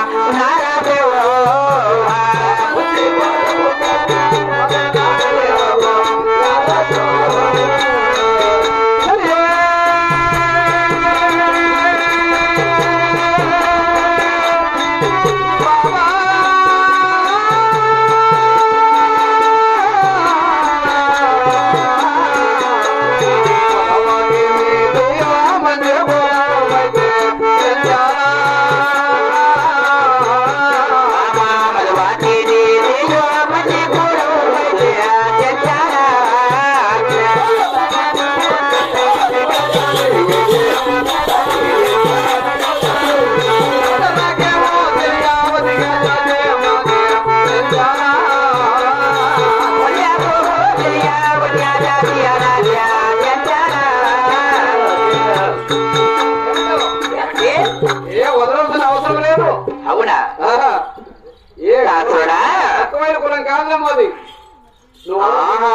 ఏ వదలవలసిన అవసరం లేదు అవునా ఆహా. ఏ దాసుడా? రకమైన కులం కాదులేమో అది నువ్వు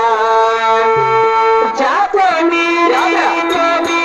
జాతే మీరే దేవి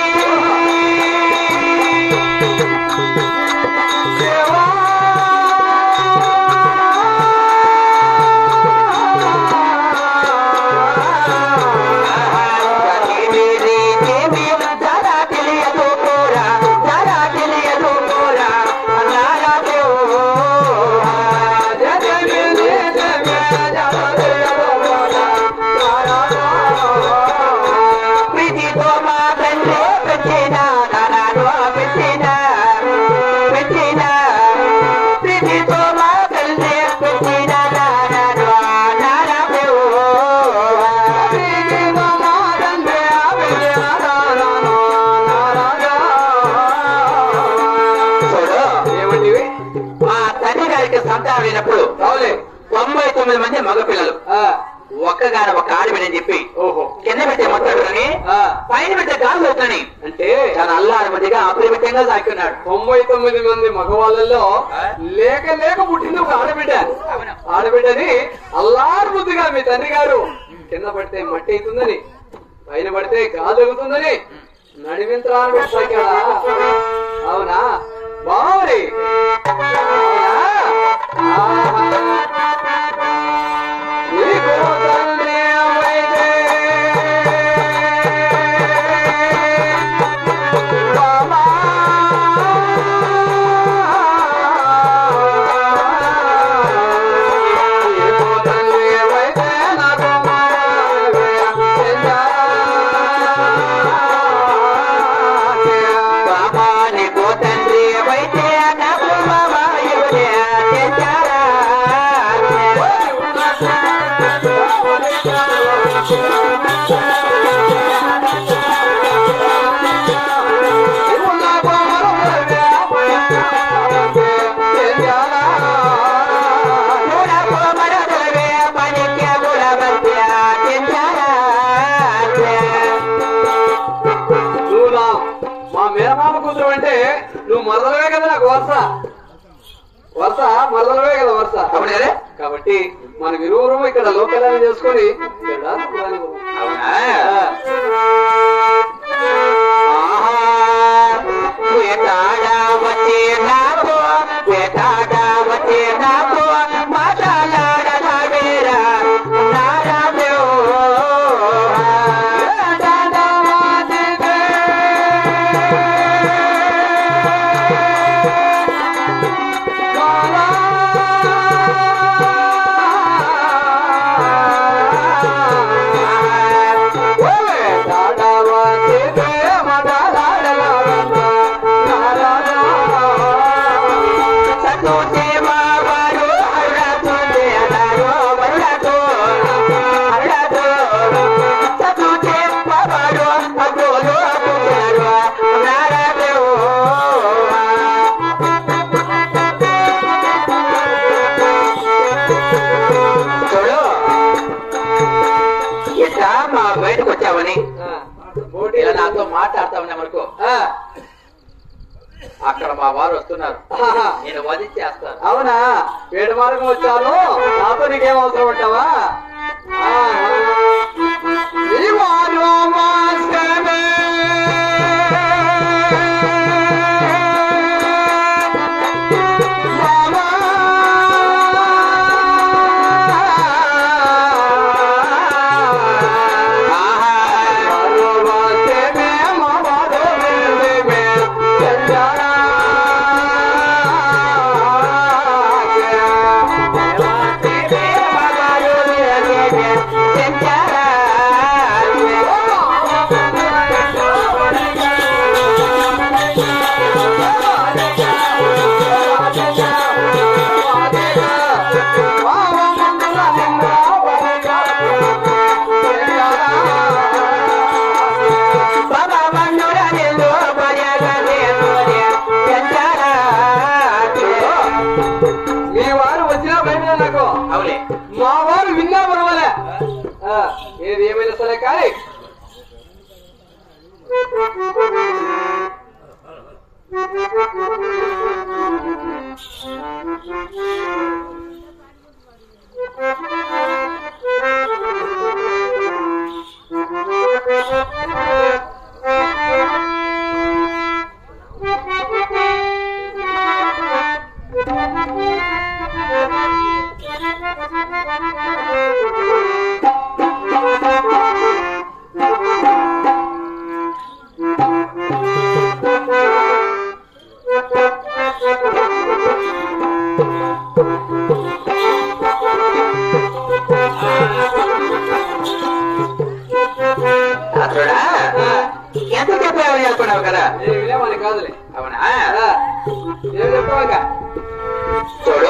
ప్రీతితో మా తండ్రి పెట్టిన నారాను పెట్టిన పెట్టిన ప్రీతితో మా తండ్రి పెట్టిన నారాను నారాను ప్రీతితో మా తండ్రి పెట్టిన నారాను చూడు ఏమండి ఇవి? మా తండ్రి గారికి సంతానం లేనప్పుడు రావులే తొంభై తొమ్మిది మంది మగపిల్లలు ఆ, ఒక్కగాన ఒక ఆడబిడని చెప్పి ఓహో కింద పెట్టే మొత్తం ఆ, పైన పెట్టే కాలు వద్దని అంటే చాలా అల్లారు మధ్యగా అప్రమితంగా సాకున్నాడు తొంభై తొమ్మిది మంది మగవాళ్ళలో లేక లేక పుట్టింది ఒక ఆడబిడ్డ ఆడబిడ్డని అల్లారు బుద్ధిగా మీ తండ్రి గారు కింద పడితే మట్టి అవుతుందని పైన పడితే గాలి ఎగుతుందని నడిమింత్రాన్ని పెట్టాడా అవునా బావరి నీకు తండ్రి అవైతే బాబా నీకు తండ్రి అవైతే నాకు బాబా నీకు తండ్రి అయితే నాకు బాబా ఎవరే తెచ్చారా చూడకు మరదలవే పనికి గులబత్య తెచ్చారా నువ్వు నా మా మేనమామ కూతురు అంటే నువ్వు మరదలవే కదా నాకు వరుస వరుస మరదలవే కదా వరుస అవును కదా కాబట్టి మనం ఇరువురు ఇక్కడ లోకల్యాణం చేసుకొని ఇక్కడ కులానికి పోదాం. అవునా ఆ, వేటాడవతే నాకు వేటాడవతే నాకు మాట్లాడవేరా నారాయణ సతోతే మావారు అరుడతోతే అన్నారు వరుడతో అరుడతో సతోతే మావారు అగోలు అగుతారు నారాయణ చూడు ఎట్లా మా బయటకు వచ్చావని ఆ, పోటీ ఇలా నాతో మాట్లాడతామని మనకు ఆ, అక్కడ మా వారు వస్తున్నారు ఆహా. నేను వదిలిచేస్తాను అవునా వేడి మార్గం వచ్చాను నాతో నీకేం అవసరం ఉంటావా ఈ వారు మాస్కమే. మామా మీ వారు వచ్చినా భయమే నాకు అవులే మా వారు విన్నా పర్వాలే ఆ, ఏది ఏమైనా సరే కానీ అతడా ఎంత చెప్పావని అనుకున్నావు కదా నేను వినేవాడిని కాదులే అవునా ఆ, ఏం చెప్తావాక చూడు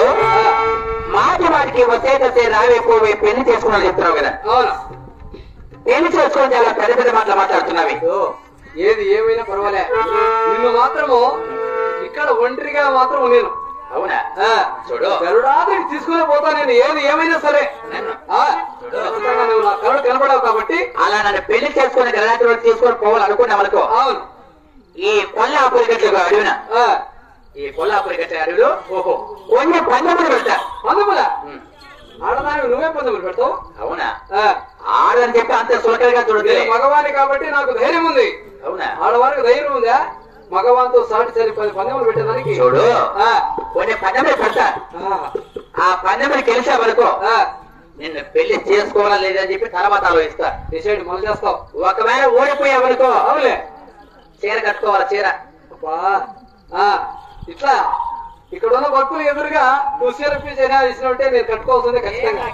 మాటి మాటికి వస్తే తసే రావే పోవే పెళ్లి చేసుకున్నావు చెప్తున్నావు కదా అవును పెళ్లి చేసుకొని చాలా పెద్ద పెద్ద మాటలు మాట్లాడుతున్నావి ఓ, ఏది ఏమైనా పర్వాలే నిన్ను మాత్రము ఇక్కడ ఒంటరిగా మాత్రం నేను అవునా ఆ, చూడు. గరుడాదికి తీసుకుని పోతా నేను ఏది ఏమైనా సరే నన్ను ఆ, చూడు. ఖచ్చితంగా నువ్వు నా కరుడు కనపడావు కాబట్టి అలా నన్ను పెళ్లి చేసుకుని గణనాథుడు తీసుకొని పోవాలనుకున్నాం అనుకో అవును ఈ కొల్లాపురి గట్ల అడవిన ఆ, ఈ కొల్లాపురి గట్ల అడవిలో ఓహో కొన్ని పందెములు పెడతా పందముల ఉమ్, ఆడదానికి నువ్వే పందములు పెడతావు అవునా ఆ, ఆడని చెప్పి అంత సులకలుగా చూడదు నేను మగవాణి కాబట్టి నాకు ధైర్యం ఉంది అవునా ఆడవారికి ధైర్యం ఉందా మగవానితో సాటి సరి పది పందెములు పెట్టేదానికి చూడు ఆ, కొన్ని పందెములు పెడతా ఆ, ఆ పందెములు గెలిచావనుకో ఆ, నిన్ను పెళ్లి చేసుకోవాలా లేదని చెప్పి తర్వాత ఆలోచిస్తా డిసైడ్ మొదలు చేస్తావు ఒకవేళ ఓడిపోయావనుకో అవునులే చీర కట్టుకోవాలా చీర అబ్బా ఆ, ఇట్లా ఇక్కడ ఉన్న భక్తులు ఎదురుగా తుసిరపి జనా ఇచ్చినట్టే నేను కట్టుకోవాల్సిందే ఖచ్చితంగా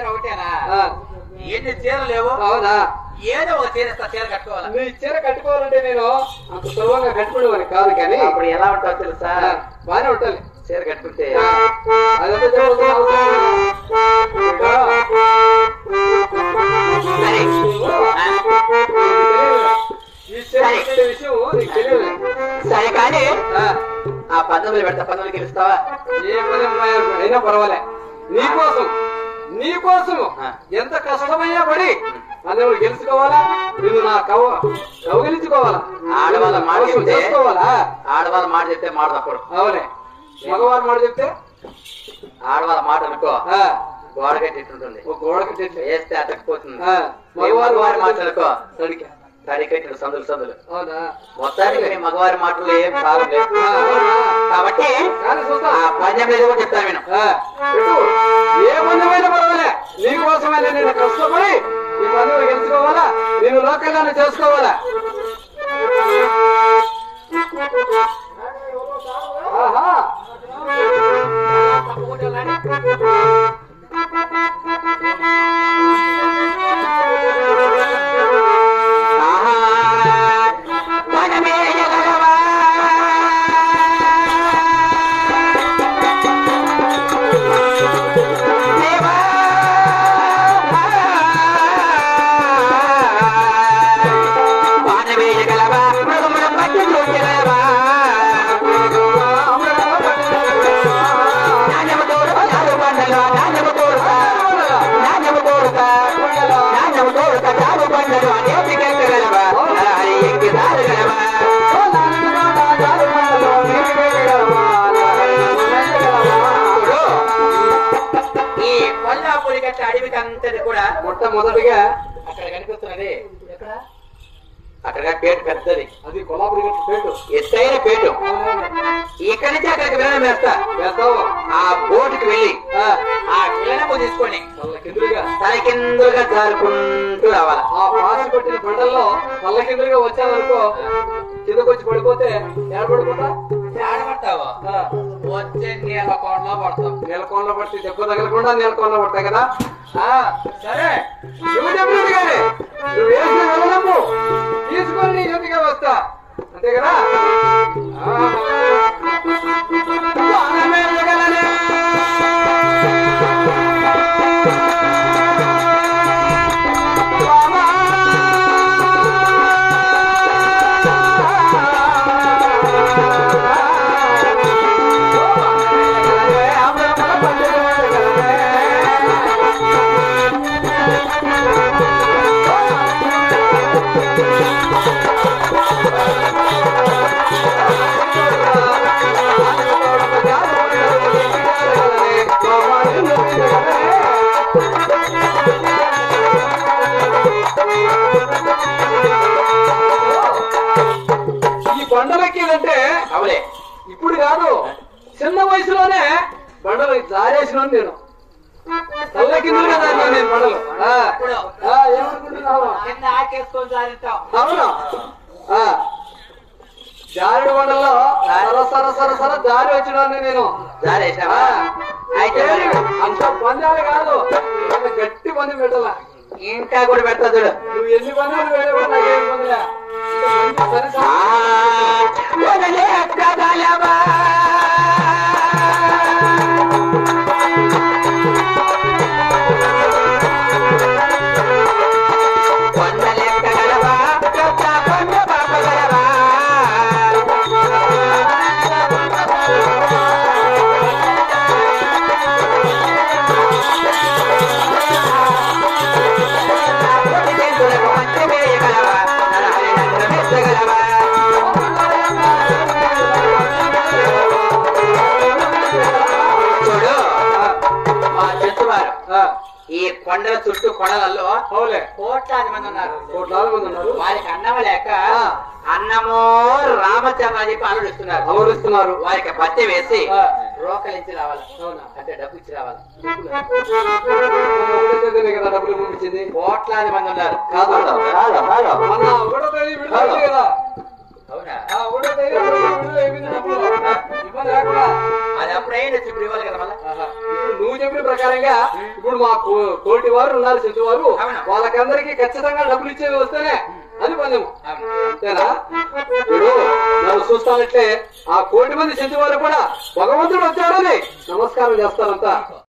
ఆ, ఎన్ని చీరలు లేవు అవునా ఏదో ఒక చీర ఇస్తా చీర కట్టుకోవాలా నీ చీర కట్టుకోవాలంటే నేను అంత సులభంగా కట్టుకునేవాడిని కాదు కానీ అప్పుడు ఎలా ఉంటావు తెలుసా ఆ, బాగానే ఉండాలి చీర కట్టుకుంటే అదంతా చెప్పాల్సిన అవసరం లేదు. ఇంకా సరే ఆ, ఈ చీర కట్టే విషయం నీకు తెలియదు సరే కానీ ఆ, ఆ పంతొమ్మిది పెడతా పంతొమ్మిది గెలుస్తావా ఏ పని అయినా పర్వాలే నీకోసం నీకోసం ఆ. ఎంత కష్టమైనా పడి అందులో గెలుచుకోవాలా నిన్ను నా కవ కవగిలించుకోవాలా ఆడవాళ్ళ మాట కోసం చెప్తే చేసుకోవాలా ఆడవాళ్ళ మాట చెప్తే మాట తప్పడు అవునే మగవారి మాట చెప్తే ఆడవాళ్ళ మాట అనుకో ఆ, గోడ కట్టింటుంటుంది ఒక గోడకి చెట్లు వేస్తే అతకపోతుంది ఆ, మగవారి మగవారి మాట మాట అనుకో సరిగ్గా తడి కట్టిన సందులు సందులు అవునా మొత్తానికి నీ మగవారి మాటలు ఏం కాదు ఆ, అవునా? కాబట్టి కానీ ఆ చూద్దాం పందెం మీద కూడా చెప్తాను నేను ఆ, పెట్టు ఏ పందెమైనా పర్వాలే నీకోసమైనా నేను కష్టపడి ఈ పందెం గెలుచుకోవాలా నేను లోకల్గానే చేసుకోవాలా ఆహా ఆహా, పదమేయగలవా? దేవా, పానవేయగలవా? మృగముల పట్టు చూచగలవా? నాణ్యము తోడుక, నాలుగు పండగ, నాణ్యము తోడుక, నాణ్యము తోడుక, నాణ్యము తోడుక, నాలుగు పండగ, నేతి కట్టగలవా? నరహరి ఎక్కి దారగలవా? చూడు, ఈ కొల్లాపూరి గట్ట అడవికి అంతది కూడా మొట్టమొదటిగా అక్కడ కనిపిస్తున్నది అక్కడ పేట పెద్దది అది కొలాపురి గట్టు పేటు ఎత్తైన పేటు ఇక్కడి నుంచి అక్కడికి వెళ్ళడం వేస్తా వేస్తావు ఆ బోటుకి వెళ్ళి ఆ, ఆ కిళ్ళనపు తీసుకొని పల్లకిందులుగా తల కిందులుగా జారుకుంటూ రావాలా ఆ పాసి పట్టిన బండల్లో పల్లకిందులుగా వచ్చాననుకో కిందకు వచ్చి పడిపోతే ఎక్కడ పడిపోతా ఆడబడతావు ఆ, వచ్చే నీళ్ళ కొండలో పడతావు నీలకొండ పట్టి దెబ్బ తగలకుండా నీలకొండ పడతాయి కదా ఆ, సరే నువ్వు చెప్పినట్టు కానీ నువ్వు వేసిన వెళ్ళము తీసుకొని నీ ఎదురుగా వస్తా అంతే కదా ఆ. వానమే ఎగలనే. వామా. వానమే ఎగలనే. బండలు జారేసిన నేను తల్ల కింద కదా నేను బండలు ఆ, ఆ, ఏమనుకుంటున్నావా కింద ఆకేసుకొని జారిస్తాం అవునా ఆ. జారుడు బండలో సర సర సర సర జారి వచ్చినాను నేను జారేసావా ఆ. అయితే ఏమి? అంత పందాలు కాదు అంత గట్టి పంది పెట్టాల ఇంకా కూడా పెడతా చూడు నువ్వు ఎన్ని పందాలు పెట్టావో నాకేం పందిలే ఇంత మంచి సరి ఆ, వదలే కదలవా. కొండలెక్కగలవా, పెద్ద కొండ పాపగలవా. కొద్ది చేతులకు మంచి వేయగలవా, నరహరి నన్ను మెచ్చగలవా. చూడు మా చెట్టువారు ఆ, ఈ కొండల చుట్టూ కొండలలో అవులే కోట్లాది మంది ఉన్నారు కోట్లాది మంది ఉన్నారు వారికి అన్నం లేక ఆ. అన్నమో రామచంద్ర అని చెప్పి ఆలోచిస్తున్నారు అవరిస్తున్నారు వారికి పత్తి వేసి ఆ. రోకలించి రావాలి అవునా? అంటే డబ్బు ఇచ్చి రావాలి ఒకటో తేదీనే కదా డబ్బులు పంపించింది కోట్లాది మంది ఉన్నారు కాదు మొన్న ఒకటో తేదీ విడుదల కదా అవునా ఆ ఒకటో తేదీ విడుదల అయిపోయింది డబ్బులు ఇబ్బంది లేకుండా అది అప్పుడైనా ఇప్పుడు ఇవ్వాలి కదా మళ్ళీ ఆహా. ఇప్పుడు నువ్వు చెప్పిన ప్రకారంగా ఇప్పుడు మా కో- కోటి వారు ఉన్నారు చెట్టు వారు అవును. వాళ్ళకందరికీ ఖచ్చితంగా డబ్బులు ఇచ్చేది వస్తేనే అది పందెము అవును. అంతేనా ఇప్పుడు నన్ను చూస్తానంటే ఆ కోటి మంది చెట్టు వారు కూడా భగవంతుడు వచ్చాడని నమస్కారం చేస్తారంతా